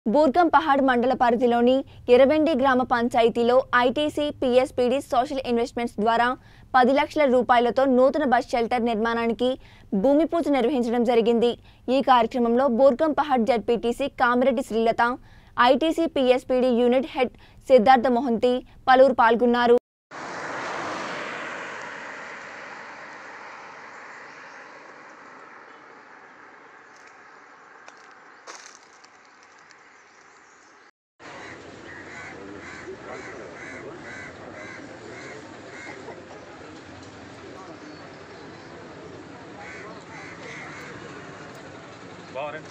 బూర్గం పహాడ్ మండల పరిధిలోని ఎర్రవెండి గ్రామ పంచాయతీలో ఐటీసీ పీఎస్పీడీ సోషల్ ఇన్వెస్ట్మెంట్స్ ద్వారా పది లక్షల రూపాయలతో నూతన బస్ షెల్టర్ నిర్మాణానికి భూమి పూజ నిర్వహించడం జరిగింది ఈ కార్యక్రమంలో Burgampahad ZPTC Kamireddy Srilatha ITC PSPD unit head Siddhartha Mohanty పలువురు పాల్గొన్నారు బాగా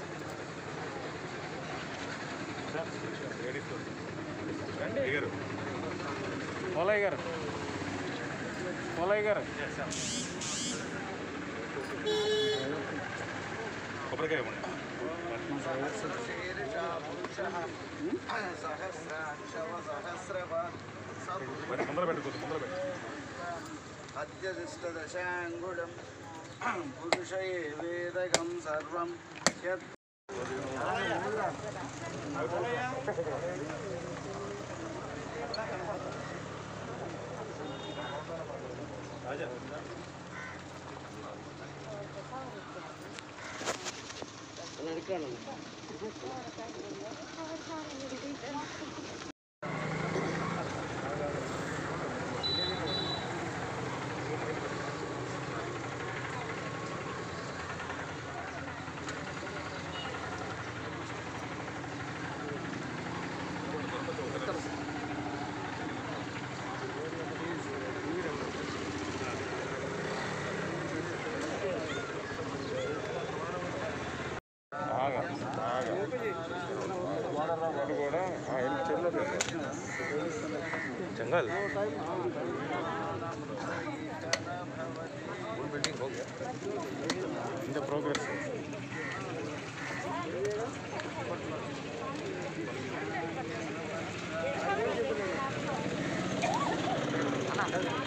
లేడీస్ దిగరు పోలయ్య గారు పోలయ్య గారు కొబ్బరికాయ ఇవ్వండి మరి ముందర పెట్టుకోదు ముందర పెట్టు అత్యదిష్టదశాంగుళం పురుషయే వేదగం సర్వం యత్ బాగా బాగా వాడు కూడా ఆ, వెళ్ళి చెరువులో పెట్టు. జంగల్ ఇంత ప్రోగ్రెస్ అన్న